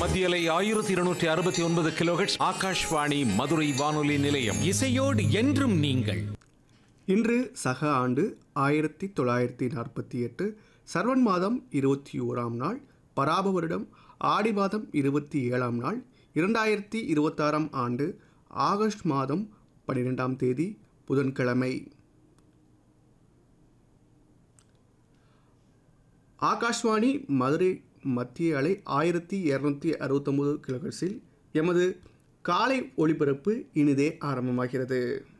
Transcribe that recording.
மத்தியலை ஆயிரத்தி இருநூற்றி அறுபத்தி ஒன்பது கிலோஹெட்ஸ் ஆகாஷ்வாணி மதுரை வானொலி நிலையம் இசையோடு என்றும் நீங்கள் இன்று சக ஆண்டு ஆயிரத்தி தொள்ளாயிரத்தி நாற்பத்தி எட்டு சர்வன் மாதம் இருபத்தி ஓராம் நாள் பராப வருடம் ஆடி மாதம் இருபத்தி ஏழாம் நாள் இரண்டாயிரத்தி இருபத்தாறாம் ஆண்டு ஆகஸ்ட் மாதம் பன்னிரெண்டாம் தேதி புதன்கிழமை ஆகாஷ்வாணி மதுரை மத்திய அலை ஆயிரத்தி இரநூத்தி அறுபத்தொம்பது கிலோஹெர்ட்ஸில் எமது காலை ஒளிபரப்பு இனிதே ஆரம்பமாகிறது